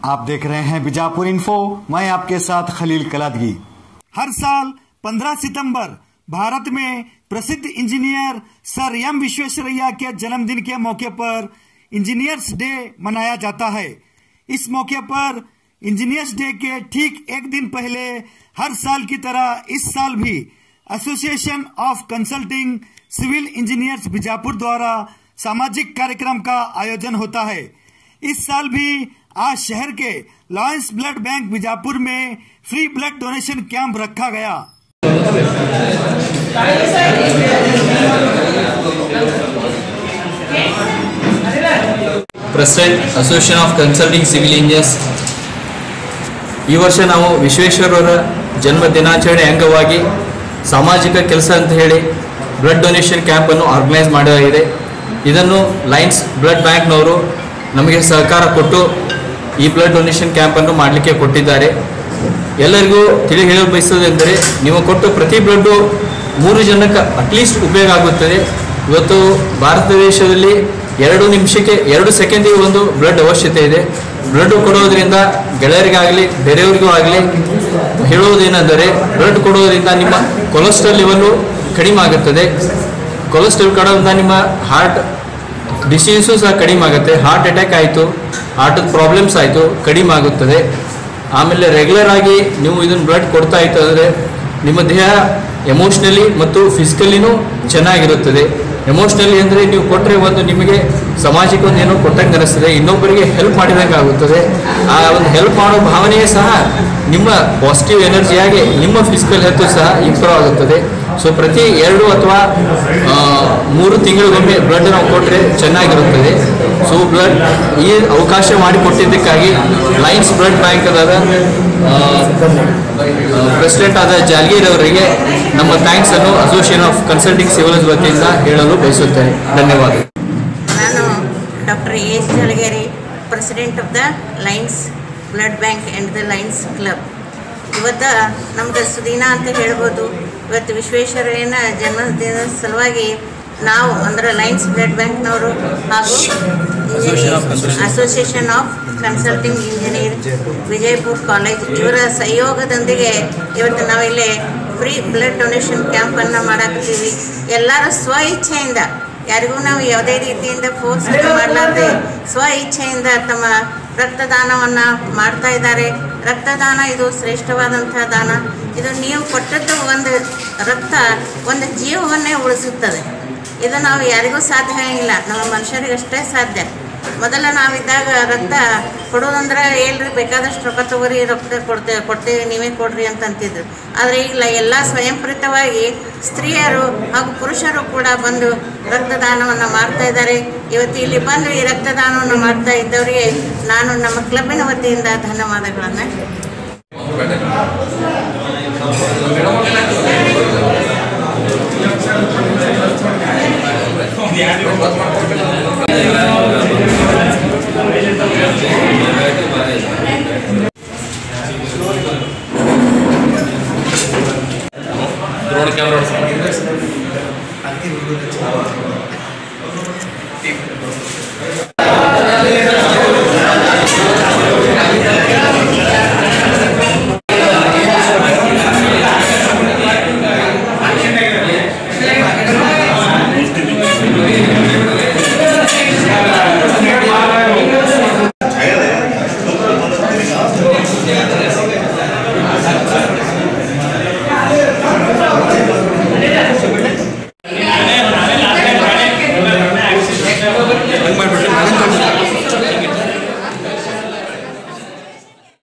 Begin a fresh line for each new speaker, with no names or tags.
आप देख रहे हैं बीजापुर इन्फो मैं आपके साथ खलील कलादगी हर साल 15 सितंबर भारत में प्रसिद्ध इंजीनियर सर एम विश्वेश्वरैया के जन्मदिन के मौके पर इंजीनियर्स डे मनाया जाता है इस मौके पर इंजीनियर्स डे के ठीक एक दिन पहले हर साल की तरह इस साल भी association of consulting civil engineers Bijapur द्वारा सामाजिक कार्यक्रम का आयोजन होता है इस साल भी आज शहर के लॉयंस ब्लड बैंक बीजापुर में फ्री ब्लड डोनेशन कैंप रखा गया
president association of consulting civil engineers ಈ ವರ್ಷ ನಾವು ವಿಶ್ವೇಶ್ವರರ ಜನ್ಮ ದಿನಾಚರಣೆ ಅಂಗವಾಗಿ ಸಾಮಾಜಿಕ ಕೆಲಸ ಅಂತ ಹೇಳಿ ಬ್ಲಡ್ ಡೊನೇಷನ್ ಕ್ಯಾಂಪನ್ನು ಆರ್ಗನೈಸ್ ಮಾಡಲಾಗಿದೆ ಇದನ್ನು ಲೈನ್ಸ್ ಬ್ಲಡ್ ಬ್ಯಾಂಕ್ನವರು ನಮಗೆ ಸಹಕಾರ ಕೊಟ್ಟು ಈ ಬ್ಲಡ್ ಡೊನೇಷನ್ ಕ್ಯಾಂಪನ್ನು ಮಾಡಲಿಕ್ಕೆ ಕೊಟ್ಟಿದ್ದಾರೆ ಎಲ್ಲರಿಗೂ ತಿಳಿ ಹೇಳಲು ಬಯಸೋದೆಂದರೆ ನೀವು ಕೊಟ್ಟು ಪ್ರತಿ ಬ್ಲಡ್ಡು ಮೂರು ಜನಕ್ಕೆ ಅಟ್ಲೀಸ್ಟ್ ಉಪಯೋಗ ಆಗುತ್ತದೆ ಇವತ್ತು ಭಾರತ ದೇಶದಲ್ಲಿ ಎರಡು ನಿಮಿಷಕ್ಕೆ ಎರಡು ಸೆಕೆಂಡಿಗೆ ಒಂದು ಬ್ಲಡ್ ಅವಶ್ಯಕತೆ ಇದೆ ಬ್ಲಡ್ ಕೊಡೋದ್ರಿಂದ ಗೆಳೆಯರಿಗಾಗಲಿ ಬೇರೆಯವರಿಗೂ ಆಗಲಿ ಹೇಳುವುದೇನೆಂದರೆ ಬ್ಲಡ್ ಕೊಡೋದ್ರಿಂದ ನಿಮ್ಮ ಕೊಲೆಸ್ಟ್ರಾಲ್ ಲೆವೆಲ್ಲು ಕಡಿಮೆ ಆಗುತ್ತದೆ ಕೊಲೆಸ್ಟ್ರಾಲ್ ಕಡೋದ್ರಿಂದ ನಿಮ್ಮ ಹಾರ್ಟ್ ಡಿಸೀಸು ಸಹ ಕಡಿಮೆ ಆಗುತ್ತೆ ಹಾರ್ಟ್ ಅಟ್ಯಾಕ್ ಆಯಿತು ಹಾರ್ಟದ ಪ್ರಾಬ್ಲಮ್ಸ್ ಆಯಿತು ಕಡಿಮೆ ಆಗುತ್ತದೆ ಆಮೇಲೆ ರೆಗ್ಯುಲರ್ ಆಗಿ ನೀವು ಇದನ್ನು ಬ್ಲಡ್ ಕೊಡ್ತಾ ಇತ್ತು ಅಂದರೆ ನಿಮ್ಮ ದೇಹ ಎಮೋಷ್ನಲಿ ಮತ್ತು ಫಿಸಿಕಲಿನೂ ಚೆನ್ನಾಗಿರುತ್ತದೆ ಎಮೋಷ್ನಲಿ ಅಂದರೆ ನೀವು ಕೊಟ್ಟರೆ ಒಂದು ನಿಮಗೆ ಸಮಾಜಕ್ಕೆ ಒಂದು ಏನೋ ಕೊಟ್ಟಂಗೆ ಅನಿಸ್ತದೆ ಇನ್ನೊಬ್ಬರಿಗೆ ಹೆಲ್ಪ್ ಮಾಡಿದಂಗೆ ಆಗುತ್ತದೆ ಆ ಒಂದು ಹೆಲ್ಪ್ ಮಾಡೋ ಭಾವನೆಯೇ ಸಹ ನಿಮ್ಮ ಪಾಸಿಟಿವ್ ಎನರ್ಜಿಯಾಗಿ ನಿಮ್ಮ ಫಿಸಿಕಲ್ ಹೆಲ್ತ್ ಸಹ ಇಂಪ್ರೂವ್ ಆಗುತ್ತದೆ ಸೊ ಪ್ರತಿ ಎರಡು ಅಥವಾ ಆ, ಮೂರು ತಿಂಗಳಿಗೊಮ್ಮೆ ಬ್ಲಡ್ ನಾವು ಕೊಟ್ಟರೆ ಚೆನ್ನಾಗಿರುತ್ತದೆ ಸೊ ಬ್ಲಡ್ ಈ ಅವಕಾಶ ಮಾಡಿಕೊಟ್ಟಿದ್ದಕ್ಕಾಗಿ ಲೈನ್ಸ್ ಬ್ಲಡ್ ಬ್ಯಾಂಕ್ ಅದಾದ ಪ್ರೆಸಿಡೆಂಟ್ ಆದ ಜಾಲ್ಗೀರ್ ಅವರಿಗೆ ನಮ್ಮ ಥ್ಯಾಂಕ್ಸ್ ಅನ್ನು ಅಸೋಸಿಯೇಷನ್ ಆಫ್ ಕನ್ಸಲ್ಟಿಂಗ್ ಸಿವಿಲ್ಸ್ ವತಿಯಿಂದ ಹೇಳಲು ಬಯಸುತ್ತೇನೆ ಧನ್ಯವಾದ
ನಾನು doctor A S Jalageri president of the Lions blood bank and the Lions club ಇವತ್ತು ನಮ್ದು ಸುದೀನ ಅಂತ ಹೇಳ್ಬೋದು ಇವತ್ತು ವಿಶ್ವೇಶ್ವರಯ್ಯನ ಜನ್ಮದಿನದ ಸಲುವಾಗಿ ನಾವು ಅಂದರೆ ಲೈನ್ಸ್ ಬ್ಲಡ್ ಬ್ಯಾಂಕ್ನವರು ಹಾಗೂ association of consulting engineer Vijayapura college ಇವರ ಸಹಯೋಗದೊಂದಿಗೆ ಇವತ್ತು ನಾವಿಲ್ಲಿ ಫ್ರೀ ಬ್ಲಡ್ ಡೊನೇಷನ್ ಕ್ಯಾಂಪನ್ನು ಮಾಡಾಕತ್ತೀವಿ ಎಲ್ಲರೂ ಸ್ವ ಇಚ್ಛೆಯಿಂದ ಯಾರಿಗೂ ನಾವು ಯಾವುದೇ ರೀತಿಯಿಂದ ಫೋರ್ಸ್ ಮಾಡಲಾರ್ದೆ ಸ್ವ ಇಚ್ಛೆಯಿಂದ ತಮ್ಮ ರಕ್ತದಾನವನ್ನು ಮಾಡ್ತಾ ಇದ್ದಾರೆ ರಕ್ತದಾನ ಇದು ಶ್ರೇಷ್ಠವಾದಂಥ ದಾನ ಇದು ನೀವು ಕೊಟ್ಟದ್ದು ಒಂದು ರಕ್ತ ಒಂದು ಜೀವವನ್ನೇ ಉಳಿಸುತ್ತದೆ ಇದು ನಾವು ಯಾರಿಗೂ ಸಾಧ್ಯ ಇಲ್ಲ ನಮ್ಮ ಮನುಷ್ಯರಿಗಷ್ಟೇ ಸಾಧ್ಯ ಮೊದಲ ನಾವಿದ್ದಾಗ ರಕ್ತ ಕೊಡೋದಂದ್ರೆ ಏನ್ರಿ ಬೇಕಾದಷ್ಟು ರೊಕ್ಕ ತಗೋರಿ ರೊಕ್ಕ ಕೊಡ್ತೇವೆ ಕೊಡ್ತೇವೆ ನೀವೇ ಕೊಡ್ರಿ ಅಂತ ಅಂತಿದ್ರು ಆದರೆ ಈಗ ಎಲ್ಲ ಸ್ವಯಂಪ್ರೇರಿತವಾಗಿ ಸ್ತ್ರೀಯರು ಹಾಗೂ ಪುರುಷರು ಕೂಡ ಬಂದು ರಕ್ತದಾನವನ್ನು ಮಾಡ್ತಾ ಇದ್ದಾರೆ ಇವತ್ತು ಇಲ್ಲಿ ಬಂದು ಈ ರಕ್ತದಾನವನ್ನು ಮಾಡ್ತಾ ಇದ್ದವರಿಗೆ ನಾನು ನಮ್ಮ ಕ್ಲಬ್ಬಿನ ವತಿಯಿಂದ ಧನ್ಯವಾದಗಳನ್ನು
ಡ್ರೋನ್ ಕ್ಯಾಮ್ರಾ